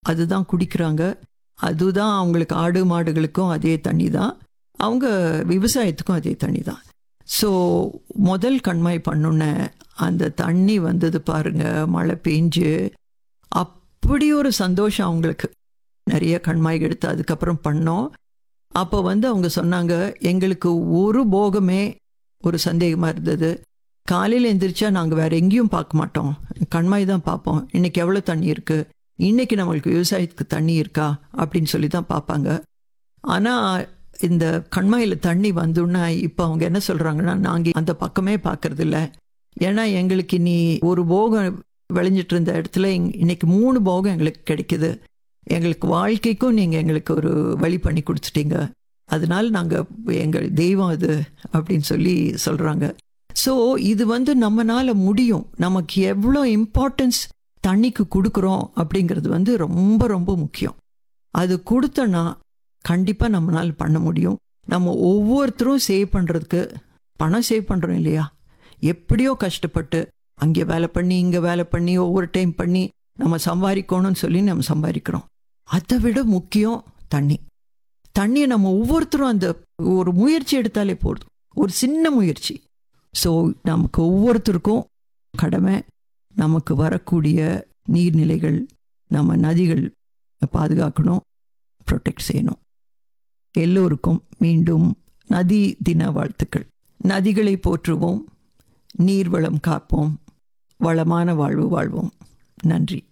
அதுதான் குடிக்கிறாங்க அதுதான் அவங்களுக்கு ஆடு மாடுகளுக்கும் அதே தண்ணி தான் அவங்க விவசாயத்துக்கும் அதே தண்ணி தான் ஸோ முதல் கண்மாய் பண்ணுன அந்த தண்ணி வந்தது பாருங்க மழை பெஞ்சு அப்படி ஒரு சந்தோஷம் அவங்களுக்கு நிறைய கண்மாய் எடுத்து அதுக்கப்புறம் பண்ணோம் அப்போ வந்து அவங்க சொன்னாங்க எங்களுக்கு ஒரு போகமே ஒரு சந்தேகமாக இருந்தது காலையில் எந்திரிச்சா நாங்கள் வேற எங்கேயும் பார்க்க மாட்டோம் கண்மாய் தான் பார்ப்போம் இன்னைக்கு எவ்வளோ தண்ணி இருக்கு இன்னைக்கு நம்மளுக்கு விவசாயத்துக்கு தண்ணி இருக்கா அப்படின்னு சொல்லி தான் பார்ப்பாங்க ஆனால் இந்த கண்மாயில் தண்ணி வந்தோன்னா இப்போ அவங்க என்ன சொல்கிறாங்கன்னா நாங்கள் அந்த பக்கமே பார்க்கறது இல்ல ஏன்னா எங்களுக்கு இனி ஒரு போகம் விளைஞ்சிட்டு இருந்த இடத்துல இங்க- இன்னைக்கு மூணு போகம் எங்களுக்கு கிடைக்குது எங்களுக்கு வாழ்க்கைக்கும் நீங்கள் எங்களுக்கு ஒரு வழி பண்ணி கொடுத்துட்டீங்க அதனால நாங்கள் எங்கள் தெய்வம் அது அப்படின்னு சொல்லி சொல்கிறாங்க ஸோ இது வந்து நம்மனால முடியும் நமக்கு எவ்வளோ இம்பார்ட்டன்ஸ் தண்ணிக்கு கொடுக்குறோம் அப்படிங்கிறது வந்து ரொம்ப ரொம்ப முக்கியம் அது கொடுத்தோன்னா கண்டிப்பாக நம்மளால் பண்ண முடியும் நம்ம ஒவ்வொருத்தரும் சேவ் பண்ணுறதுக்கு பணம் சேவ் பண்ணுறோம் இல்லையா எப்படியோ கஷ்டப்பட்டு அங்கே வேலை பண்ணி இங்கே வேலை பண்ணி ஒவ்வொரு டைம் பண்ணி நம்ம சம்பாதிக்கணும்னு சொல்லி நம்ம சம்பாதிக்கிறோம் அதை விட முக்கியம் தண்ணி தண்ணியை நம்ம ஒவ்வொருத்தரும் அந்த ஒரு முயற்சி எடுத்தாலே போதும் ஒரு சின்ன முயற்சி ஸோ நமக்கு ஒவ்வொருத்தருக்கும் கடமை நமக்கு வரக்கூடிய நீர்நிலைகள் நம்ம நதிகள் பாதுகாக்கணும் ப்ரொடெக்ட் செய்யணும் எல்லோருக்கும் மீண்டும் நதி தின வாழ்த்துக்கள் நதிகளை போற்றுவோம் நீர்வளம் காப்போம் வளமான வாழ்வு வாழ்வோம் நன்றி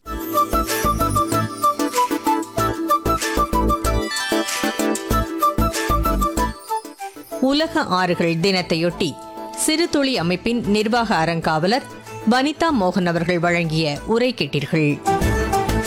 உலக ஆறுகள் தினத்தையொட்டி சிறுதுளி அமைப்பின் நிர்வாக அறங்காவலர் வனிதா மோகன் அவர்கள் வழங்கிய உரை கேட்டீர்கள்